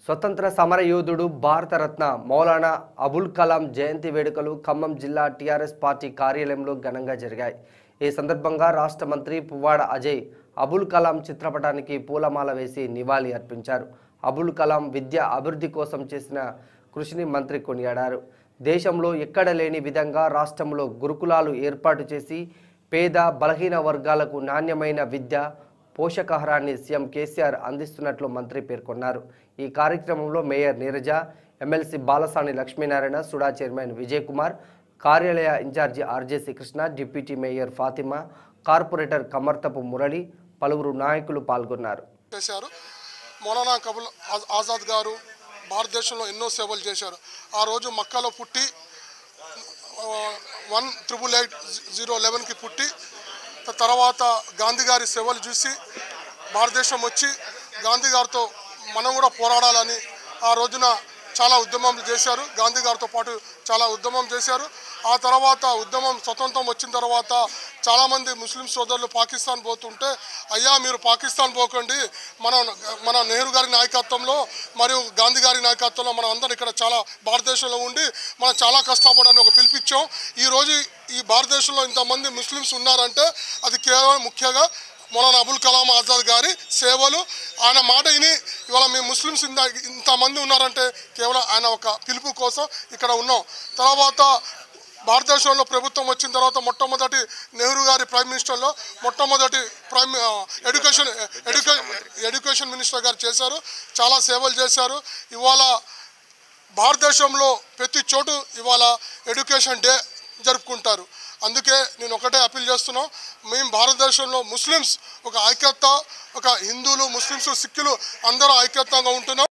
స్వతంత్ర సమరయోధుడు భారతరత్న మౌలానా అబుల్ కలాం జయంతి వేడుకలు ఖమ్మం జిల్లా టీఆర్ఎస్ పార్టీ కార్యాలయంలో ఘనంగా జరిగాయి ఈ సందర్భంగా రాష్ట్ర మంత్రి పువ్వాడ అజయ్ అబుల్ కలాం చిత్రపటానికి పూలమాల వేసి నివాళి అర్పించారు అబుల్ కలాం విద్య అభివృద్ధి కోసం చేసిన కృషిని మంత్రి కొనియాడారు దేశంలో ఎక్కడ లేని విధంగా రాష్ట్రంలో గురుకులాలు ఏర్పాటు చేసి పేద బలహీన వర్గాలకు నాణ్యమైన విద్య పోషకాహారాన్ని సీఎం కేసీఆర్ అందిస్తున్నట్లు మంత్రి పేర్కొన్నారు ఈ కార్యక్రమంలో mayor Neeraja MLC Balasani Lakshminarayana SUDA chairman Vijay Kumar కార్యాలయ ఇన్ఛార్జి RJC Krishna deputy mayor Fatima corporator Kamarthapu Murali పలువురు నాయకులు పాల్గొన్నారు చేశారు మౌలానా కబుల్ ఆజ్- ఆజాద్ గారు భారతదేశంలో ఎన్నో సేవలు చేశారు ఆ రోజు మక్కాలో పుట్టి వన్ త్రిబుల్ ఎయిట్ జీరో లెవెన్కి పుట్టి త- తర్వాత గాంధీ గారి సేవలు చూసి భారతదేశం వచ్చి గాంధీ గారితో మనం కూడా పోరాడాలని ఆ రోజున చాలా ఉద్యమాలు చేశారు గాంధీ గారితో పాటు చాలా ఉద్యమం చేశారు ఆ తర్వాత ఉద్యమం స్వతంత్రం వచ్చిన తర్వాత చాలామంది ముస్లిం సోదరులు పాకిస్తాన్ పోతుంటే అయ్యా మీరు పాకిస్తాన్ పోకండి మన మన నెహ్రూ గారి నాయకత్వంలో మరియు గాంధీ గారి నాయకత్వంలో మనం అందరం ఇక్కడ చాలా భారతదేశంలో ఉండి మనం చాలా కష్టపడని ఒక పిలిపించాం ఈరోజు ఈ భారతదేశంలో ఇంతమంది ముస్లిమ్స్ ఉన్నారంటే అది కేవలం ముఖ్యంగా మౌలానా అబుల్ కలాం ఆజాద్ గారి సేవలు ఆయన మాట విని ఇవాళ మేము ముస్లిమ్స్ ఇంత ఇంతమంది ఉన్నారంటే కేవలం ఆయన ఒక పిలుపు కోసం ఇక్కడ ఉన్నాం తర్వాత భారతదేశంలో ప్రభుత్వం వచ్చిన తర్వాత మొట్టమొదటి నెహ్రూ గారి ప్రైమ్ మినిస్టర్లో మొట్టమొదటి ప్రైమ్ ఆ, ఎడ్యుకేషన్ ఎడ్యుకే ఎడ్యుకేషన్ మినిస్టర్ గారు చేశారు చాలా సేవలు చేశారు ఇవాళ భారతదేశంలో ప్రతి చోటు ఇవాళ ఎడ్యుకేషన్ డే జరుపుకుంటారు అందుకే నేను ఒకటే అప్పీల్ చేస్తున్నాం మేము భారతదేశంలో ముస్లిమ్స్ ఒక ఐక్యత ఒక హిందువులు ముస్లిమ్స్ సిక్కులు అందరూ ఐక్యతంగా ఉంటున్నాం